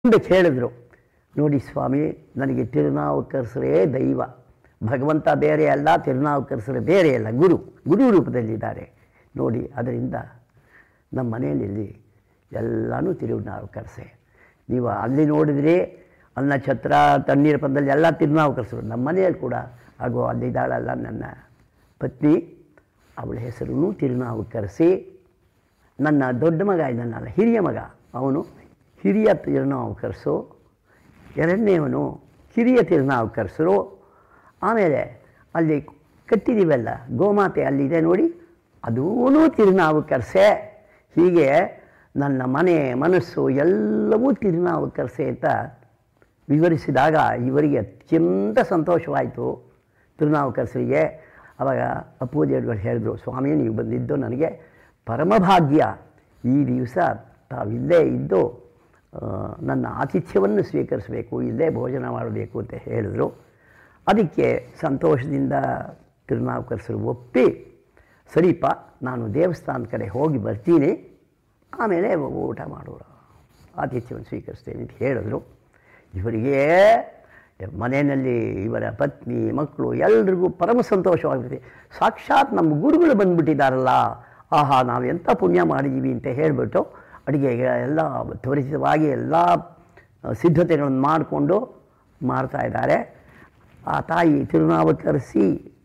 ಮುಂದಕ್ಕೆ ಹೇಳಿದ್ರು ನೋಡಿ ಸ್ವಾಮಿ ನನಗೆ ತಿರುನಾವುಕರ್ಸರೇ ದೈವ ಭಗವಂತ ಬೇರೆ ಅಲ್ಲ ತಿರುನಾವುಕರ್ಸರೇ ಬೇರೆ ಅಲ್ಲ ಗುರು ಗುರು ರೂಪದಲ್ಲಿದ್ದಾರೆ ನೋಡಿ ಅದರಿಂದ ನಮ್ಮ ಮನೆಯಲ್ಲಿ ಎಲ್ಲನೂ ತಿರುನಾವುಕರ್ಸೆ ನೀವು ಅಲ್ಲಿ ನೋಡಿದ್ರೆ ಅನ್ನ ಛತ್ರ ತಣ್ಣೀರ ಪದದಲ್ಲಿ ಎಲ್ಲ ತಿರುನಾವುಕರ್ಸರು ನಮ್ಮ ಮನೆಯಲ್ಲಿ ಕೂಡ ಹಾಗೂ ಅಲ್ಲಿದ್ದಾಳಲ್ಲ ನನ್ನ ಪತ್ನಿ ಅವಳ ಹೆಸರು ತಿರುನಾವುಕರ್ಸಿ ನನ್ನ ದೊಡ್ಡ ಮಗ ಇದ್ದಾನಲ್ಲ ಹಿರಿಯ ಮಗ ಅವನು ಹಿರಿಯ ತಿರುನಾವುಕರ್ಸು ಎರಡನೇವನು ಕಿರಿಯ ತಿರುನಾವುಕರ್ಸರು ಆಮೇಲೆ ಅಲ್ಲಿ ಕಟ್ಟಿದ್ದೀವಲ್ಲ ಗೋಮಾತೆ ಅಲ್ಲಿದೆ ನೋಡಿ ಅದೂ ತಿರುನಾವುಕರ್ಸೆ ಹೀಗೆ ನನ್ನ ಮನೆ ಮನಸ್ಸು ಎಲ್ಲವೂ ತಿರುನಾವುಕರ್ಸೆ ಅಂತ ವಿವರಿಸಿದಾಗ ಇವರಿಗೆ ಅತ್ಯಂತ ಸಂತೋಷವಾಯಿತು ತಿರುನಾವುಕರ್ಸರಿಗೆ ಆವಾಗ ಅಪ್ಪೂದೇವ್ರುಗಳು ಹೇಳಿದ್ರು ಸ್ವಾಮಿ ನೀವು ಬಂದಿದ್ದು ನನಗೆ ಪರಮಭಾಗ್ಯ ಈ ದಿವಸ ತಾವಿಲ್ಲೇ ಇದ್ದು ಆ, ನನ್ನ ಆತಿಥ್ಯವನ್ನು ಸ್ವೀಕರಿಸಬೇಕು ಇಲ್ಲೇ ಭೋಜನ ಮಾಡಬೇಕು ಅಂತ ಹೇಳಿದ್ರು ಅದಕ್ಕೆ ಸಂತೋಷದಿಂದ ತಿರುನಾವುಕರ್ಸರು ಒಪ್ಪಿ ಸರಿಪ ನಾನು ದೇವಸ್ಥಾನದ ಕಡೆ ಹೋಗಿ ಬರ್ತೀನಿ ಆಮೇಲೆ ಊಟ ಮಾಡೋರು ಆತಿಥ್ಯವನ್ನು ಸ್ವೀಕರಿಸ್ತೇನೆ ಅಂತ ಹೇಳಿದ್ರು ಇವರಿಗೆ ಮನೆಯಲ್ಲಿ ಇವರ ಪತ್ನಿ ಮಕ್ಕಳು ಎಲ್ರಿಗೂ ಪರಮ ಸಂತೋಷವಾಗ್ಬಿಟ್ಟಿದೆ ಸಾಕ್ಷಾತ್ ನಮ್ಮ ಗುರುಗಳು ಬಂದುಬಿಟ್ಟಿದ್ದಾರಲ್ಲ ಆಹಾ ನಾವು ಎಂಥ ಪುಣ್ಯ ಮಾಡಿದ್ದೀವಿ ಅಂತ ಹೇಳಿಬಿಟ್ಟು ಅಡುಗೆಗೆ ಎಲ್ಲ ತ್ವರಿತವಾಗಿ ಎಲ್ಲ ಸಿದ್ಧತೆಗಳನ್ನು ಮಾಡಿಕೊಂಡು ಮಾಡ್ತಾ ಇದ್ದಾರೆ ಆ ತಾಯಿ ತಿರುನಾವುಕರಿಸಿ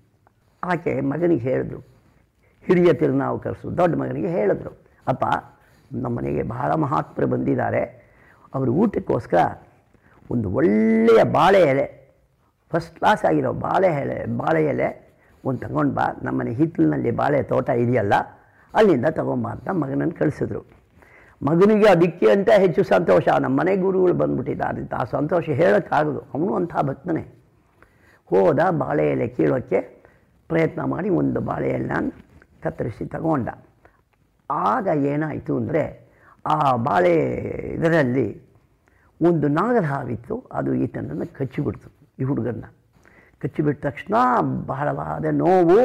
ಆಕೆ ಮಗನಿಗೆ ಹೇಳಿದ್ರು ಹಿರಿಯ ತಿರುನಾವುಕರಿಸು ದೊಡ್ಡ ಮಗನಿಗೆ ಹೇಳಿದ್ರು ಅಪ್ಪ ನಮ್ಮ ಮನೆಗೆ ಬಹಳ ಮಹಾತ್ಮರು ಬಂದಿದ್ದಾರೆ ಅವರು ಊಟಕ್ಕೋಸ್ಕರ ಒಂದು ಒಳ್ಳೆಯ ಬಾಳೆ ಎಲೆ ಫಸ್ಟ್ ಕ್ಲಾಸ್ ಆಗಿರೋ ಬಾಳೆ ಎಲೆ ಬಾಳೆ ಎಲೆ ಒಂದು ತಗೊಂಡು ಬಾ ನಮ್ಮನೆ ಹಿತ್ತಲಿನಲ್ಲಿ ಬಾಳೆ ತೋಟ ಇದೆಯಲ್ಲ ಅಲ್ಲಿಂದ ತಗೊಂಬ ಅಂತ ಮಗನನ್ನು ಕಳಿಸಿದ್ರು ಮಗನಿಗೆ ಅದಕ್ಕೆ ಅಂತ ಹೆಚ್ಚು ಸಂತೋಷ ನಮ್ಮ ಮನೆ ಗುರುಗಳು ಬಂದ್ಬಿಟ್ಟಿದ್ದಾರೆ ಅಂತ ಆ ಸಂತೋಷ ಹೇಳೋಕ್ಕಾಗೋದು ಅವನು ಅಂಥ ಭಕ್ತನೇ ಹೋದ ಬಾಳೆ ಎಲೆ ಕೀಳೋಕ್ಕೆ ಪ್ರಯತ್ನ ಮಾಡಿ ಒಂದು ಬಾಳೆ ಎಲೆನ ಕತ್ತರಿಸಿ ತಗೊಂಡ ಆಗ ಏನಾಯಿತು ಅಂದರೆ ಆ ಬಾಳೆ ಇದರಲ್ಲಿ ಒಂದು ನಾಗರ ಹಾವಿತ್ತು ಅದು ಈತನನ್ನು ಕಚ್ಚಿಬಿಡ್ತು ಈ ಹುಡುಗನ್ನ ಕಚ್ಚಿಬಿಟ್ಟ ತಕ್ಷಣ ಬಹಳವಾದ ನೋವು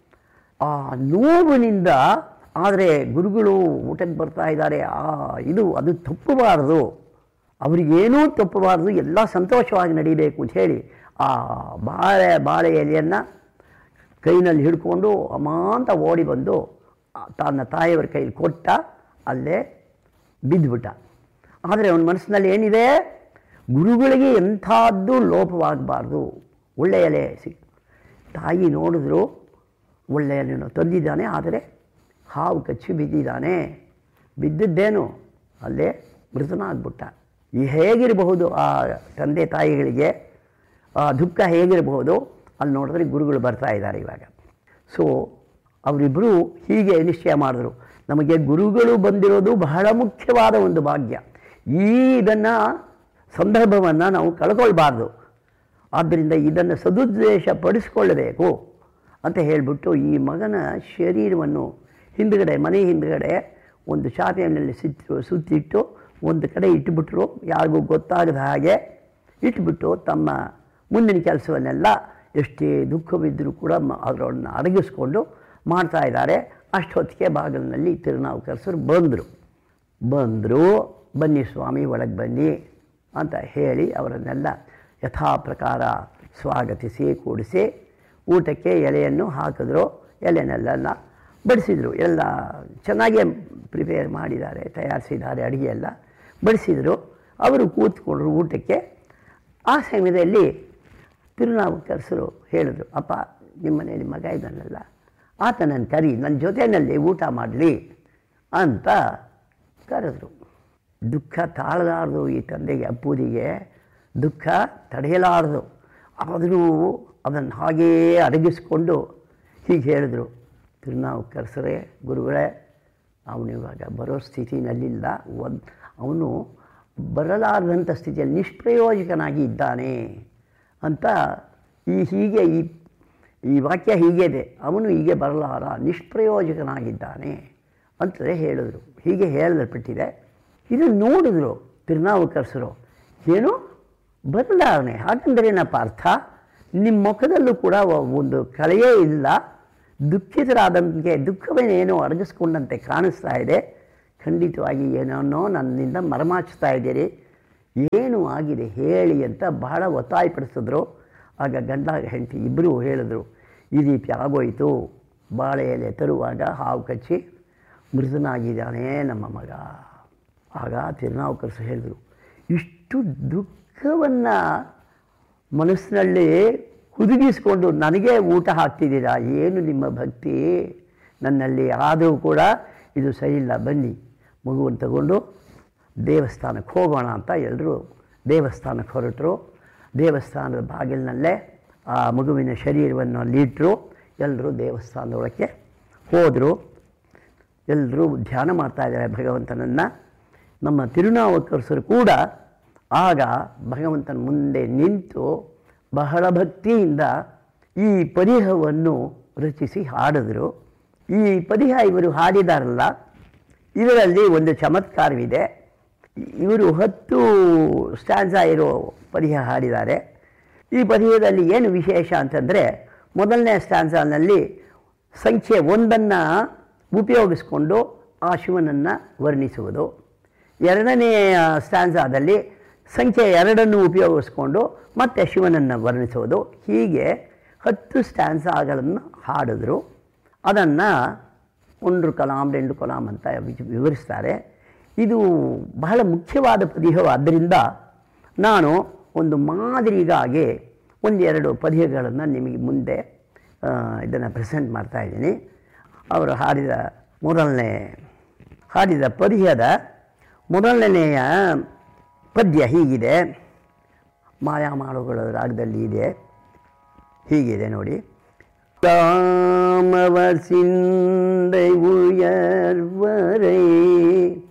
ಆ ನೋವಿನಿಂದ ಆದರೆ ಗುರುಗಳು ಊಟಕ್ಕೆ ಬರ್ತಾ ಇದ್ದಾರೆ ಆ ಇದು ಅದು ತಪ್ಪಬಾರದು ಅವರಿಗೇನೂ ತಪ್ಪಬಾರದು ಎಲ್ಲ ಸಂತೋಷವಾಗಿ ನಡೀಬೇಕು ಅಂತ ಹೇಳಿ ಆ ಬಾಳೆ ಬಾಳೆ ಎಲೆಯನ್ನು ಕೈನಲ್ಲಿ ಹಿಡ್ಕೊಂಡು ಅಮಾಂತ ಓಡಿ ಬಂದು ಆ ತನ್ನ ತಾಯಿಯವರ ಕೈಲಿ ಕೊಟ್ಟ ಅಲ್ಲೇ ಬಿದ್ದುಬಿಟ್ಟ ಆದರೆ ಅವನ ಮನಸ್ಸಿನಲ್ಲಿ ಏನಿದೆ ಗುರುಗಳಿಗೆ ಎಂಥದ್ದು ಲೋಪವಾಗಬಾರ್ದು ಒಳ್ಳೆಯ ಎಲೆ ಸಿಕ್ ತಾಯಿ ನೋಡಿದ್ರು ಒಳ್ಳೆಯ ಎಲೆಯನ್ನು ತಂದಿದ್ದಾನೆ ಆದರೆ ಹಾವು ಕಚ್ಚಿ ಬಿದ್ದಿದ್ದಾನೆ ಬಿದ್ದಿದ್ದೇನು ಅಲ್ಲೇ ಮೃತನಾಗ್ಬಿಟ್ಟ ಈ ಹೇಗಿರಬಹುದು ಆ ತಂದೆ ತಾಯಿಗಳಿಗೆ ಆ ದುಃಖ ಹೇಗಿರಬಹುದು ಅಲ್ಲಿ ನೋಡಿದ್ರೆ ಗುರುಗಳು ಬರ್ತಾ ಇದ್ದಾರೆ ಇವಾಗ ಸೊ ಅವರಿಬ್ಬರು ಹೀಗೆ ನಿಶ್ಚಯ ಮಾಡಿದ್ರು ನಮಗೆ ಗುರುಗಳು ಬಂದಿರೋದು ಬಹಳ ಮುಖ್ಯವಾದ ಒಂದು ಭಾಗ್ಯ ಈ ಇದನ್ನು ಸಂದರ್ಭವನ್ನು ನಾವು ಕಳ್ಕೊಳ್ಬಾರ್ದು ಆದ್ದರಿಂದ ಇದನ್ನು ಸದುದ್ದೇಶ ಪಡಿಸ್ಕೊಳ್ಳಬೇಕು ಅಂತ ಹೇಳಿಬಿಟ್ಟು ಈ ಮಗನ ಶರೀರವನ್ನು ಹಿಂದುಗಡೆ ಮನೆ ಹಿಂದುಗಡೆ ಒಂದು ಚಾಪೆಯಲ್ಲಿ ಸುತ್ತು ಸುತ್ತಿಟ್ಟು ಒಂದು ಕಡೆ ಇಟ್ಟುಬಿಟ್ರು ಯಾರಿಗೂ ಗೊತ್ತಾಗದ ಹಾಗೆ ಇಟ್ಬಿಟ್ಟು ತಮ್ಮ ಮುಂದಿನ ಕೆಲಸವನ್ನೆಲ್ಲ ಎಷ್ಟೇ ದುಃಖವಿದ್ದರೂ ಕೂಡ ಮ- ಅದರನ್ನು ಅಡಗಿಸ್ಕೊಂಡು ಮಾಡ್ತಾ ಇದ್ದಾರೆ ಅಷ್ಟೊತ್ತಿಗೆ ಬಾಗಿಲಿನಲ್ಲಿ ತಿರುನಾವುಕರಸರು ಬಂದರು ಬಂದರು ಬನ್ನಿ ಸ್ವಾಮಿ ಒಳಗೆ ಬನ್ನಿ ಅಂತ ಹೇಳಿ ಅವರನ್ನೆಲ್ಲ ಯಥಾ ಪ್ರಕಾರ ಸ್ವಾಗತಿಸಿ ಕೂಡಿಸಿ ಊಟಕ್ಕೆ ಎಲೆಯನ್ನು ಹಾಕಿದ್ರು ಎಲೆನೆಲ್ಲ ಬಡಿಸಿದರು ಎಲ್ಲ ಚೆನ್ನಾಗೇ ಪ್ರಿಪೇರ್ ಮಾಡಿದ್ದಾರೆ ತಯಾರಿಸಿದ್ದಾರೆ ಅಡುಗೆ ಎಲ್ಲ ಬಡಿಸಿದರು ಅವರು ಕೂತ್ಕೊಂಡ್ರು ಊಟಕ್ಕೆ ಆ ಸಮಯದಲ್ಲಿ ತಿರುನಾವುಕರಸರು ಹೇಳಿದ್ರು ಅಪ್ಪ ನಿಮ್ಮ ಮನೆಯಲ್ಲಿ ಮಗ ಇದ್ದಾನಲ್ಲ ಆತ ನನ್ನ ಕರಿ ನನ್ನ ಜೊತೆಯಲ್ಲಿ ಊಟ ಮಾಡಲಿ ಅಂತ ಕರೆದ್ರು ದುಃಖ ತಾಳಲಾರದು ಈ ತಂದೆಗೆ ಅಪ್ಪೂದಿಗೆ ದುಃಖ ತಡೆಯಲಾರದು ಆದರೂ ಅದನ್ನು ಹಾಗೆಯೇ ಅಡಗಿಸ್ಕೊಂಡು ಹೀಗೆ ಹೇಳಿದ್ರು ತಿರುನಾವುಕರಸರೇ ಗುರುಗಳೇ ಅವನು ಇವಾಗ ಬರೋ ಸ್ಥಿತಿನಲ್ಲಿಲ್ಲ ಒಂದು ಅವನು ಬರಲಾರದಂಥ ಸ್ಥಿತಿಯಲ್ಲಿ ನಿಷ್ಪ್ರಯೋಜಕನಾಗಿ ಇದ್ದಾನೆ ಅಂತ ಈ ಹೀಗೆ ಈ ಈ ವಾಕ್ಯ ಹೀಗೆ ಇದೆ ಅವನು ಹೀಗೆ ಬರಲಾರ ನಿಷ್ಪ್ರಯೋಜಕನಾಗಿದ್ದಾನೆ ಅಂತ ಹೇಳಿದ್ರು ಹೀಗೆ ಹೇಳಲ್ಪಟ್ಟಿದೆ ಇದನ್ನು ನೋಡಿದ್ರು ತಿರುನಾವುಕರಸರು ಏನು ಬದಲಾವಣೆ ಹಾಗಂದ್ರೆ ಏನಪ್ಪ ಅರ್ಥ ನಿಮ್ಮ ಮುಖದಲ್ಲೂ ಕೂಡ ಒ- ಒಂದು ಕಳೆಯೇ ಇಲ್ಲ ದುಃಖಿತರಾದಂತೆ ದುಃಖವನ್ನೇನೋ ಅಡಗಿಸ್ಕೊಂಡಂತೆ ಕಾಣಿಸ್ತಾ ಇದೆ ಖಂಡಿತವಾಗಿ ಏನನ್ನೋ ನನ್ನಿಂದ ಮರಮಾಚ್ತಾ ಇದ್ದೀರಿ ಏನು ಆಗಿದೆ ಹೇಳಿ ಅಂತ ಬಹಳ ಒತ್ತಾಯಪಡಿಸಿದ್ರು ಆಗ ಗಂಡ ಹೆಂಡತಿ ಇಬ್ಬರು ಹೇಳಿದ್ರು ಈ ರೀತಿ ಆಗೋಯಿತು ಬಾಳೆ ಎಲೆ ತರುವಾಗ ಹಾವು ಕಚ್ಚಿ ಮೃತನಾಗಿದ್ದಾನೆ ನಮ್ಮ ಮಗ ಆಗ ತಿರುನಾವುಕರ್ಸು ಹೇಳಿದರು ಇಷ್ಟು ದುಃಖವನ್ನು ಮನಸ್ಸಿನಲ್ಲಿ ಹುದುಗಿಸ್ಕೊಂಡು ನನಗೆ ಊಟ ಹಾಕ್ತಿದ್ದೀರಾ ಏನು ನಿಮ್ಮ ಭಕ್ತಿ ನನ್ನಲ್ಲಿ ಆದರೂ ಕೂಡ ಇದು ಸರಿಯಿಲ್ಲ ಬನ್ನಿ ಮಗುವನ್ನು ತಗೊಂಡು ದೇವಸ್ಥಾನಕ್ಕೆ ಹೋಗೋಣ ಅಂತ ಎಲ್ಲರೂ ದೇವಸ್ಥಾನಕ್ಕೆ ಹೊರಟರು ದೇವಸ್ಥಾನದ ಬಾಗಿಲಿನಲ್ಲೇ ಆ ಮಗುವಿನ ಶರೀರವನ್ನು ಅಲ್ಲಿಟ್ಟರು ಎಲ್ಲರೂ ದೇವಸ್ಥಾನದೊಳಕ್ಕೆ ಹೋದರು ಎಲ್ಲರೂ ಧ್ಯಾನ ಮಾಡ್ತಾ ಇದ್ದಾರೆ ಭಗವಂತನನ್ನು ನಮ್ಮ ತಿರುನಾವುಕರಸರು ಕೂಡ ಆಗ ಭಗವಂತನ ಮುಂದೆ ನಿಂತು ಬಹಳ ಭಕ್ತಿಯಿಂದ ಈ ಪದಿಹವನ್ನು ರಚಿಸಿ ಹಾಡಿದರು ಈ ಪದಿಹ ಇವರು ಹಾಡಿದಾರಲ್ಲ ಇದರಲ್ಲಿ ಒಂದು ಚಮತ್ಕಾರವಿದೆ ಇವರು ಹತ್ತು ಸ್ಟ್ಯಾನ್ಸ ಇರೋ ಪದಿಹ ಹಾಡಿದ್ದಾರೆ ಈ ಪದಿಹದಲ್ಲಿ ಏನು ವಿಶೇಷ ಅಂತಂದರೆ ಮೊದಲನೇ ಸ್ಟ್ಯಾನ್ಸಾನಲ್ಲಿ ಸಂಖ್ಯೆ ಒಂದನ್ನು ಉಪಯೋಗಿಸ್ಕೊಂಡು ಆ ಶಿವನನ್ನು ವರ್ಣಿಸುವುದು ಎರಡನೆಯ ಸ್ಟ್ಯಾನ್ಸಾದಲ್ಲಿ ಸಂಖ್ಯೆ ಎರಡನ್ನು ಉಪಯೋಗಿಸ್ಕೊಂಡು ಮತ್ತೆ ಶಿವನನ್ನು ವರ್ಣಿಸುವುದು ಹೀಗೆ ಹತ್ತು ಸ್ಟ್ಯಾನ್ಸಾಗಳನ್ನು ಹಾಡಿದ್ರು ಅದನ್ನು ಒಂಡ್ರು ಕಲಾಂ ರೆಂಡು ಕಲಾಂ ಅಂತ ವಿಚ್- ವಿವರಿಸ್ತಾರೆ ಇದು ಬಹಳ ಮುಖ್ಯವಾದ ಪದ್ಯವಾದ್ದರಿಂದ ನಾನು ಒಂದು ಮಾದರಿಗಾಗಿ ಒಂದೆರಡು ಪದ್ಯಗಳನ್ನು ನಿಮಗೆ ಮುಂದೆ ಇದನ್ನು ಪ್ರೆಸೆಂಟ್ ಮಾಡ್ತಾ ಇದ್ದೀನಿ ಅವರು ಹಾಡಿದ ಮೊದಲನೇ ಹಾಡಿದ ಪದ್ಯದ ಮೊದಲನೆಯ ಪದ್ಯ ಹೀಗಿದೆ ಮಾಯಾಮಾಳುಗಳ ರಾಗದಲ್ಲಿ ಇದೆ ಹೀಗಿದೆ ನೋಡಿ தாமவர் சிந்தை உயர்வரை